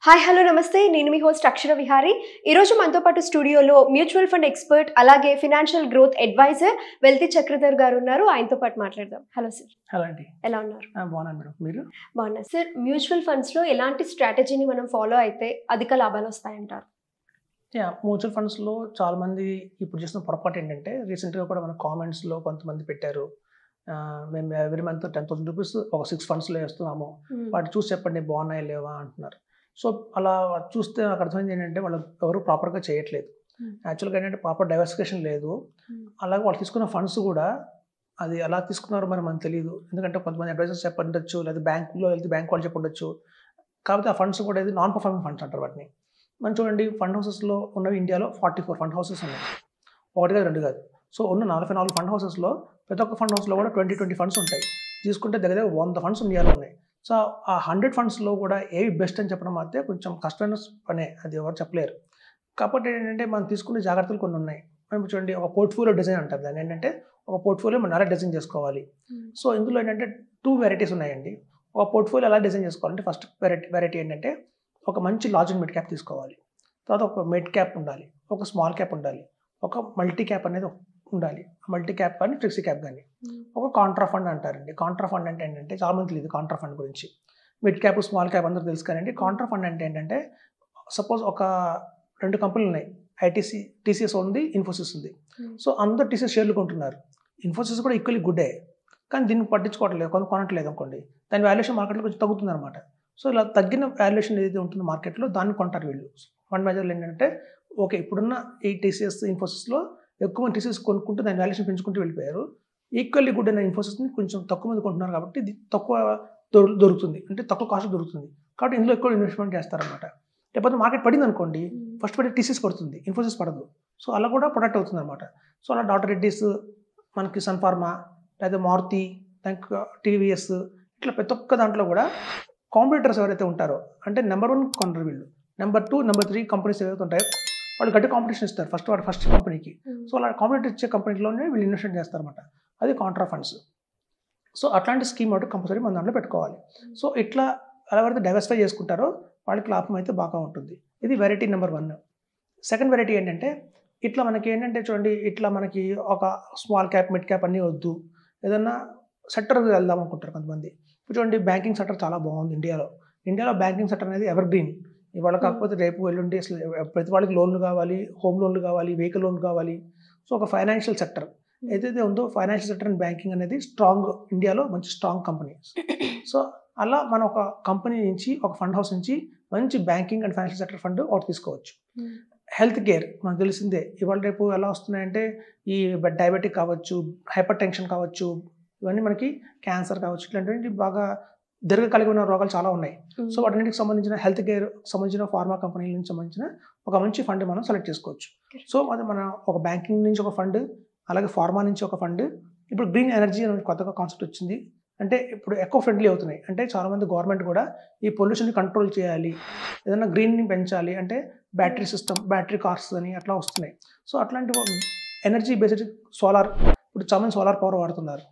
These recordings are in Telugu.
హాయ్ హలో నమస్తే నేను మీ హోస్ట్ అక్షర విహారి ఈరోజు మనతో పాటు స్టూడియోలో మ్యూచువల్ ఫండ్ ఎక్స్పర్ట్ అలాగే financial growth advisor wealthy Chakradhar garu ఉన్నారు ఆయనతో పాటు మాట్లాడదాం హలో సార్ హలో అండి ఎలా ఉన్నారు ఆ, బాగున్నాను మేడం మీరు బాగున్నారు సార్ మ్యూచువల్ ఫండ్స్లో ఎలాంటి స్ట్రాటజీని మనం ఫాలో అయితే అధిక లాభాలు వస్తాయంటారు యా మ్యూచువల్ ఫండ్స్లో చాలా మంది ఇప్పుడు చేసిన పొరపాటు ఏంటంటే రీసెంట్గా కూడా మన కామెంట్స్లో కొంతమంది పెట్టారు ఆ, మేము every month ten thousand rupees ఒక సిక్స్ ఫండ్స్లో వేస్తున్నాము వాటి చూసి చెప్పండి బాగున్నాయా లేవా అంటున్నారు సో అలా చూస్తే నాకు అర్థమైంది ఏంటంటే వాళ్ళు ఎవరు ప్రాపర్గా చేయట్లేదు Hmm. యాక్చువల్గా ఏంటంటే ప్రాపర్ డైవర్సిఫికేషన్ లేదు అలాగే వాళ్ళు తీసుకున్న ఫండ్స్ కూడా అది ఎలా తీసుకున్నారో మరి మనకు తెలియదు ఎందుకంటే కొంతమంది అడ్వైజర్స్ చెప్పండొచ్చు లేదా బ్యాంకులో వెళ్తే బ్యాంక్ వాళ్ళు చెప్పండొచ్చు కాకపోతే ఆ ఫండ్స్ కూడా ఇది నాన్ పర్ఫార్మింగ్ ఫండ్స్ అంటారు వాటిని మనం చూడండి ఫండ్ హౌసెస్లో ఉన్నవి ఇండియాలో ఫార్టీ ఫోర్ ఫండ్ హౌసెస్ ఉన్నాయి ఒకటి కాదు రెండు కాదు సో ఉన్న నలభై నాలుగు ఫండ్ హౌసెస్లో ప్రతి ఒక్క ఫండ్ హౌస్లో కూడా ట్వంటీ ట్వంటీ ఫండ్స్ ఉంటాయి తీసుకుంటే దగ్గర దగ్గర వంద ఫండ్స్ ఇండియాలో ఉన్నాయి సో ఆ హండ్రెడ్ ఫండ్స్లో కూడా ఏవి బెస్ట్ అని చెప్పడం అయితే కొంచెం కష్టమైన పనే అది ఎవరు చెప్పలేరు కాబట్టి ఏంటంటే మనం తీసుకునే జాగ్రత్తలు కొన్ని ఉన్నాయి మనం చూడండి ఒక పోర్ట్ఫోలియో డిజైన్ అంటారు దాన్ని ఏంటంటే ఒక పోర్ట్ఫోలియో మనం ఎలా డిజైన్ చేసుకోవాలి సో ఇందులో ఏంటంటే టూ వెరైటీస్ ఉన్నాయండి ఒక పోర్ట్ఫోలియో ఎలా డిజైన్ చేసుకోవాలంటే ఫస్ట్ వెరైటీ వెరైటీ ఏంటంటే ఒక మంచి లార్జ్ అండ్ మిడ్ క్యాప్ తీసుకోవాలి తర్వాత ఒక మిడ్ క్యాప్ ఉండాలి ఒక స్మాల్ క్యాప్ ఉండాలి ఒక మల్టీ క్యాప్ అనేది ఉండాలి మల్టీ క్యాప్ కానీ ఫ్లెక్సీ క్యాప్ కానీ ఒక కాంట్రా ఫండ్ అంటారండి కాంట్రా ఫండ్ అంటే ఏంటంటే చాలా మంది తెలియదు కాంట్రా ఫండ్ గురించి మిడ్ క్యాప్ స్మాల్ క్యాప్ అందరూ తెలుసు కానీ కాంట్రా ఫండ్ అంటే ఏంటంటే సపోజ్ ఒక రెండు కంపెనీలు ఉన్నాయి ఐటీసీ టీసీఎస్ ఉంది ఇన్ఫోసిస్ ఉంది సో అందరూ టీసీఎస్ షేర్లు కొంటున్నారు ఇన్ఫోసిస్ కూడా ఈక్వల్లీ గుడ్డే కానీ దీన్ని పట్టించుకోవట్లేదు కొను కొనట్లేదు అనుకోండి దాని వాల్యుయేషన్ మార్కెట్లో కొంచెం తగ్గుతుంది అనమాట సో ఇలా తగ్గిన వాల్యుయేషన్ ఏదైతే ఉంటుందో మార్కెట్లో దాన్ని కొంటారు వీళ్ళు ఫండ్ మేజర్లు ఏంటంటే ఓకే ఇప్పుడున్న ఈ టీసీఎస్ ఇన్ఫోసిస్లో ఎక్కువ మంది టీసీఎస్ కొనుక్కుంటూ దాని వాల్యుయేషన్ పెంచుకుంటూ వెళ్ళిపోయారు ఈక్వల్లీ గుడ్ అయిన ఇన్ఫోసిస్ని కొంచెం తక్కువ మంది కొంటున్నారు కాబట్టి ఇది తక్కువ దొరు దొరుకుతుంది అంటే తక్కువ కాస్ట్ దొరుకుతుంది కాబట్టి ఇందులో ఎక్కువ ఇన్వెస్ట్మెంట్ చేస్తారనమాట లేకపోతే మార్కెట్ పడింది అనుకోండి ఫస్ట్ పడి టీసీఎస్ పడుతుంది ఇన్ఫోసిస్ పడదు సో అలా కూడా ప్రొడక్ట్ అవుతుంది అనమాట సో అలా డాక్టర్ రెడ్డిస్ మనకి సన్ ఫార్మా లేదా మారుతి దానికి టీవీఎస్ ఇట్లా ప్రతి ఒక్క దాంట్లో కూడా కాంపిటీటర్స్ ఎవరైతే ఉంటారో అంటే నెంబర్ వన్ కొనరు వీళ్ళు number two number three companies ఏవైతే ఉంటాయో వాళ్ళు గట్టి కాంపిటీషన్ ఇస్తారు ఫస్ట్ వాడు ఫస్ట్ కంపెనీకి సో అలా కాంపిటీటర్ ఇచ్చే కంపెనీలోనే వీళ్ళు ఇన్వెస్ట్మెంట్ చేస్తారన్నమాట అది కాంట్రా ఫండ్స్ సో అట్లాంటి స్కీమ్ ఒకటి కంపల్సరీ మన దాంట్లో పెట్టుకోవాలి సో ఇట్లా ఎవరైతే డైవర్సిఫై చేసుకుంటారో వాళ్ళకి లాభం అయితే బాగా ఉంటుంది ఇది variety number one second variety ఏంటంటే ఇట్లా మనకి ఏంటంటే చూడండి ఇట్లా మనకి ఒక స్మాల్ క్యాప్ మిడ్ క్యాప్ అన్నీ వద్దు ఏదన్నా సెక్టర్ వెళ్దాం అనుకుంటారు కొంతమంది ఇప్పుడు చూడండి బ్యాంకింగ్ సెక్టర్ చాలా బాగుంది ఇండియాలో ఇండియాలో బ్యాంకింగ్ సెక్టర్ అనేది ఎవర్ గ్రీన్ ఇవాళ కాకపోతే రేపు ఎల్లుండి అసలు ప్రతి వాళ్ళకి లోన్లు కావాలి హోమ్ లోన్లు కావాలి వెహికల్ లోన్ కావాలి సో ఒక ఫైనాన్షియల్ సెక్టర్ ఏదైతే ఉందో ఫైనాన్షియల్ సెక్టర్ అండ్ బ్యాంకింగ్ అనేది స్ట్రాంగ్ ఇండియాలో మంచి స్ట్రాంగ్ కంపెనీ సో అలా మనం ఒక కంపెనీ నుంచి ఒక ఫండ్ హౌస్ నుంచి మంచి banking and financial sector fund ఒకటి తీసుకోవచ్చు హెల్త్ కేర్ మనకు తెలిసిందే ఇవాళ రేపు ఎలా వస్తున్నాయంటే ఈ డయాబెటిక్ కావచ్చు హైపర్ టెన్షన్ కావచ్చు ఇవన్నీ మనకి క్యాన్సర్ కావచ్చు ఇట్లాంటివి బాగా దీర్ఘకాలికమైన రోగాలు చాలా ఉన్నాయి సో వాటన్నిటికి సంబంధించిన హెల్త్ కేర్ సంబంధించిన ఫార్మా కంపెనీల నుంచి సంబంధించిన ఒక మంచి ఫండ్ మనం సెలెక్ట్ చేసుకోవచ్చు సో అది మన ఒక బ్యాంకింగ్ నుంచి ఒక ఫండ్ అలాగే ఫార్మా నుంచి ఒక ఫండ్ ఇప్పుడు గ్రీన్ ఎనర్జీ అనే కొత్తగా కాన్సెప్ట్ వచ్చింది అంటే ఇప్పుడు ఎక్కువ ఫ్రెండ్లీ అవుతున్నాయి అంటే చాలామంది గవర్నమెంట్ కూడా ఈ పొల్యూషన్ కంట్రోల్ చేయాలి ఏదైనా గ్రీన్ని పెంచాలి అంటే బ్యాటరీ సిస్టమ్ బ్యాటరీ కార్స్ అని అట్లా వస్తున్నాయి సో అట్లాంటి ఎనర్జీ బేస్డ్ సోలార్ ఇప్పుడు చాలామంది సోలార్ పవర్ వాడుతున్నారు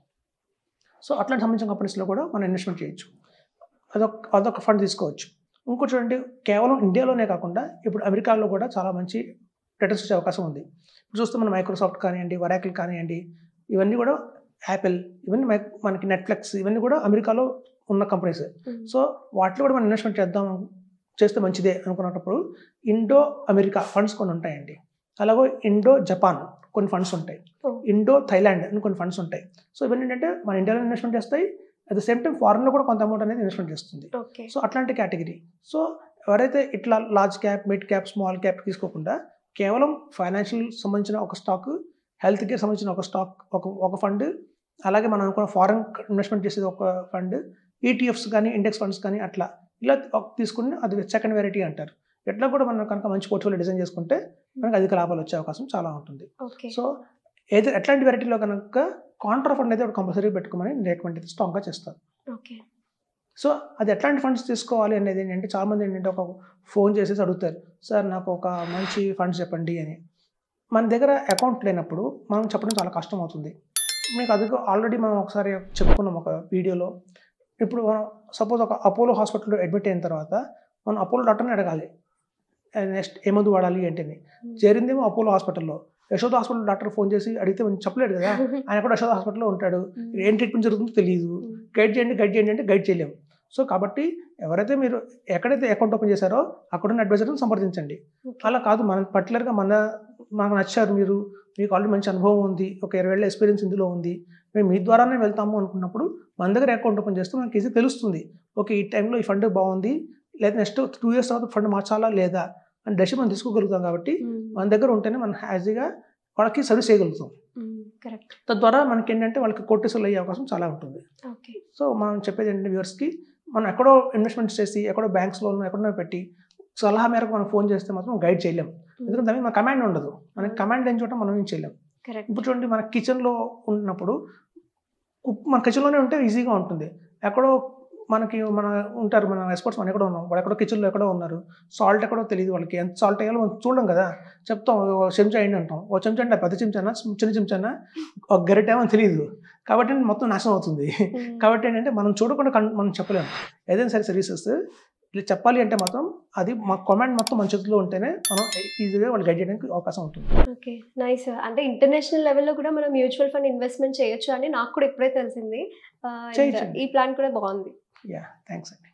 సో అట్లాంటి సంబంధించిన కంపెనీస్లో కూడా మనం ఇన్వెస్ట్మెంట్ చేయొచ్చు అదొక అదొక ఫండ్ తీసుకోవచ్చు ఇంకోటి చూడండి కేవలం ఇండియాలోనే కాకుండా ఇప్పుడు అమెరికాలో కూడా చాలా మంచి రిటర్న్స్ వచ్చే అవకాశం ఉంది ఇప్పుడు చూస్తే మన మైక్రోసాఫ్ట్ కానివ్వండి వరాకిల్ కానివ్వండి ఇవన్నీ కూడా యాపిల్ ఇవన్నీ మై మనకి నెట్ఫ్లిక్స్ ఇవన్నీ కూడా అమెరికాలో ఉన్న కంపెనీస్ సో వాటిలో కూడా మనం ఇన్వెస్ట్మెంట్ చేద్దాం చేస్తే మంచిదే అనుకున్నప్పుడు ఇండో అమెరికా ఫండ్స్ కొన్ని ఉంటాయండి అలాగే ఇండో జపాన్ కొన్ని ఫండ్స్ ఉంటాయి Oh. ఇండో థైలాండ్ అని కొన్ని ఫండ్స్ ఉంటాయి సో ఇవన్నీ ఏంటంటే మన ఇండియాలో ఇన్వెస్ట్మెంట్ చేస్తాయి అట్ ద సేమ్ టైం ఫారెన్లో కూడా కొంత అమౌంట్ అనేది ఇన్వెస్ట్మెంట్ చేస్తుంది ఓకే సో అట్లాంటి కేటగిరీ సో ఎవరైతే ఇట్లా large cap mid cap small cap తీసుకోకుండా కేవలం ఫైనాన్షియల్ సంబంధించిన ఒక స్టాక్ హెల్త్ కేర్ సంబంధించిన ఒక స్టాక్ ఒక ఒక ఫండ్ అలాగే మనం అనుకున్న ఫారెన్ ఇన్వెస్ట్మెంట్ చేసేది ఒక ఫండ్ ఈటీఎఫ్స్ కానీ ఇండెక్స్ ఫండ్స్ కానీ అట్లా ఇలా ఒక తీసుకుని అది సెకండ్ వెరైటీ అంటారు ఎట్లా కూడా మనం కనుక మంచి పోర్ట్ఫోలియో డిజైన్ చేసుకుంటే మనకి అధిక లాభాలు వచ్చే అవకాశం చాలా ఉంటుంది ఓకే సో ఏదో ఎట్లాంటి వెరైటీలో కనుక కాంట్రా ఫండ్ అయితే ఒక కంపల్సరీ పెట్టుకోమని నేను రికమెండ్ అయితే స్ట్రాంగ్గా చేస్తాను ఓకే సో అది ఎట్లాంటి ఫండ్స్ తీసుకోవాలి అనేది ఏంటంటే చాలామంది ఏంటంటే ఒక ఫోన్ చేసేసి అడుగుతారు సార్ నాకు ఒక మంచి ఫండ్స్ చెప్పండి అని మన దగ్గర అకౌంట్ లేనప్పుడు మనం చెప్పడం చాలా కష్టం అవుతుంది మీకు అది ఆల్రెడీ మనం ఒకసారి చెప్పుకున్నాం ఒక వీడియోలో ఇప్పుడు మనం సపోజ్ ఒక అపోలో హాస్పిటల్లో అడ్మిట్ అయిన తర్వాత మనం అపోలో డాక్టర్ని అడగాలి నెక్స్ట్ ఏ మందు వాడాలి ఏంటని చేరిందేమో అపోలో హాస్పిటల్లో యశోద హాస్పిటల్ డాక్టర్ ఫోన్ చేసి అడిగితే మనం చెప్పలేడు కదా ఆయన కూడా యశోద హాస్పిటల్లో ఉంటాడు ఏం ట్రీట్మెంట్ జరుగుతుందో తెలియదు గైడ్ చేయండి గైడ్ చేయండి అంటే గైడ్ చేయలేము సో కాబట్టి ఎవరైతే మీరు ఎక్కడైతే అకౌంట్ ఓపెన్ చేశారో అక్కడున్న అడ్వైజర్ని సంప్రదించండి అలా కాదు మన పర్టికులర్గా మన మాకు నచ్చారు మీరు మీకు ఆల్రెడీ మంచి అనుభవం ఉంది ఒక ఇరవై ఏళ్ళ ఎక్స్పీరియన్స్ ఇందులో ఉంది మేము మీ ద్వారానే వెళ్తాము అనుకున్నప్పుడు మన దగ్గర అకౌంట్ ఓపెన్ చేస్తే మనకి ఈజీ తెలుస్తుంది ఓకే ఈ టైంలో ఈ ఫండ్ బాగుంది లేదా నెక్స్ట్ టూ ఇయర్స్ తర్వాత ఫండ్ మార్చాలా లేదా అని డెసిషన్ మనం తీసుకోగలుగుతాం కాబట్టి మన దగ్గర ఉంటేనే మనం హ్యాజీగా వాళ్ళకి సర్వీస్ చేయగలుగుతాం కరెక్ట్ తద్వారా మనకి ఏంటంటే వాళ్ళకి కోర్టిసల్ అయ్యే అవకాశం చాలా ఉంటుంది ఓకే సో మనం చెప్పేది ఏంటంటే వ్యూవర్స్కి మనం ఎక్కడో ఇన్వెస్ట్మెంట్స్ చేసి ఎక్కడో బ్యాంక్స్లోనూ ఎక్కడో పెట్టి సలహా మేరకు మనం ఫోన్ చేస్తే మాత్రం గైడ్ చేయలేం ఎందుకంటే దాని మీద మన కమాండ్ ఉండదు మనకి కమాండ్ లేని చోట మనం ఏం చేయలేం కరెక్ట్ ఇప్పుడు చూడండి మన కిచెన్లో ఉన్నప్పుడు కుక్ మన కిచెన్లోనే ఉంటే ఈజీగా ఉంటుంది ఎక్కడో మనకి మన ఉంటారు మన ఎక్స్పర్ట్స్ మనం ఎక్కడో ఉన్నాం వాళ్ళు ఎక్కడో కిచెన్లో ఎక్కడో ఉన్నారు సాల్ట్ ఎక్కడో తెలియదు వాళ్ళకి ఎంత సాల్ట్ వేయాలో మనం చూడం కదా చెప్తాం ఓ చెంచా అయింది అంటాం ఓ చెంచా అంటే పెద్ద చెంచానా చిన్న చెంచానా ఒక గరిటేమో తెలియదు కాబట్టి మొత్తం నాశనం అవుతుంది కాబట్టి ఏంటంటే మనం చూడకుండా కన్- మనం చెప్పలేము ఏదైనా సరే సర్వీసెస్ ఇలా చెప్పాలి అంటే మాత్రం అది మా కమాండ్ మొత్తం మన చేతిలో ఉంటేనే మనం ఈజీగా వాళ్ళు గైడ్ చేయడానికి అవకాశం ఉంటుంది ఓకే నైస్ అంటే ఇంటర్నేషనల్ లెవెల్లో కూడా మనం మ్యూచువల్ ఫండ్ ఇన్వెస్ట్మెంట్ చేయొచ్చు అని నాకు కూడా ఇప్పుడే తెలిసింది ఆ, and చేయొచ్చు. ఈ ప్లాన్ కూడా బాగుంది యా థ్యాంక్స్ అండి